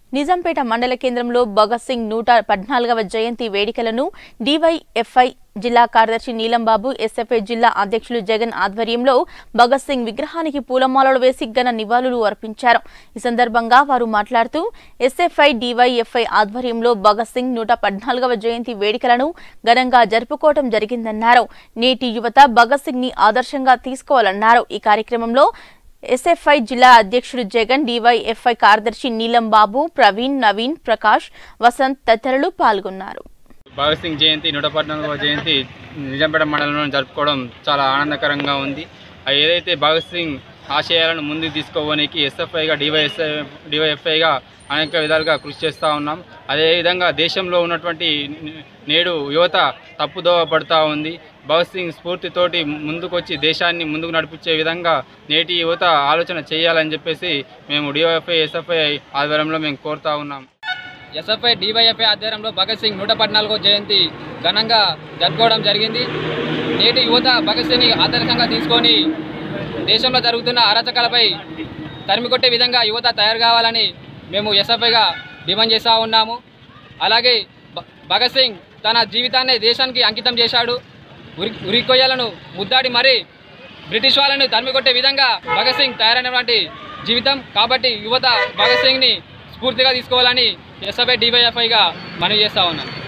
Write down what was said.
నిజాంపేట మండల కేంద్రంలో భగత్ సింగ్ నూట పద్నాలుగవ జయంతి వేడుకలను డివైఎఫ్ఐ జిల్లా కార్యదర్శి నీలంబాబు ఎస్ఎఫ్ఐ జిల్లా అధ్యక్షులు జగన్ ఆధ్వర్యంలో భగత్ సింగ్ విగ్రహానికి పూలమాలలు వేసి ఘన నివాళులు అర్పించారు ఈ సందర్భంగా వారు మాట్లాడుతూ ఎస్ఎఫ్ఐ డివైఎఫ్ఐ ఆధ్వర్యంలో భగత్ సింగ్ నూట పద్నాలుగవ జయంతి వేడుకలను ఘనంగా జరుపుకోవడం జరిగిందన్నారు నేటి యువత భగత్ సింగ్ ని ఆదర్శంగా తీసుకోవాలన్నారు ఈ కార్యక్రమంలో ఎస్ఎఫ్ఐ జిల్లా అధ్యక్షుడు జగన్ డివైఎఫ్ఐ కార్యదర్శి నీలం బాబు ప్రవీణ్ నవీన్ ప్రకాష్ వసంత్ తదితరులు పాల్గొన్నారు భగత్ సింగ్ జయంతి నూట పద్నాలుగవ జయంతి నిజాంపేట మండలంలో జరుపుకోవడం చాలా ఆనందకరంగా ఉంది ఆ ఏదైతే భగత్ సింగ్ ఆశయాలను ముందుకు తీసుకోవడానికి ఎస్ఎఫ్ఐగా డివైఎస్ఐ డివైఎఫ్ఐగా అనేక విధాలుగా కృషి చేస్తూ ఉన్నాం అదేవిధంగా దేశంలో ఉన్నటువంటి నేడు యువత తప్పుదోవ పడుతూ ఉంది భగత్ సింగ్ స్ఫూర్తితోటి ముందుకొచ్చి దేశాన్ని ముందుకు నడిపించే విధంగా నేటి యువత ఆలోచన చేయాలని చెప్పేసి మేము డివైఎఫ్ఐ ఎస్ఎఫ్ఐ ఆధ్వర్యంలో మేము కోరుతా ఉన్నాం ఎస్ఎఫ్ఐ డివైఎఫ్ఐ ఆధ్వర్యంలో భగత్ సింగ్ నూట పద్నాలుగో జయంతి ఘనంగా జరుపుకోవడం జరిగింది నేటి యువత భగత్ సింగ్ని ఆదర్శంగా తీసుకొని దేశంలో జరుగుతున్న అరాచకాలపై తరిమికొట్టే విధంగా యువత తయారు కావాలని మేము ఎస్ఎఫ్ఐగా డిమాండ్ చేస్తూ ఉన్నాము అలాగే భ- భగత్ సింగ్ తన జీవితాన్ని దేశానికి అంకితం చేశాడు ఉరి ఉరికొయ్యలను ముద్దాడి మరీ బ్రిటిష్ వాళ్ళని తరిమికొట్టే విధంగా భగత్ సింగ్ తయారైనటువంటి జీవితం కాబట్టి యువత భగత్ సింగ్ని స్ఫూర్తిగా తీసుకోవాలని ఎస్ఎఫ్ఐ డివైఎఫ్ఐగా మనవి చేస్తా ఉన్నాను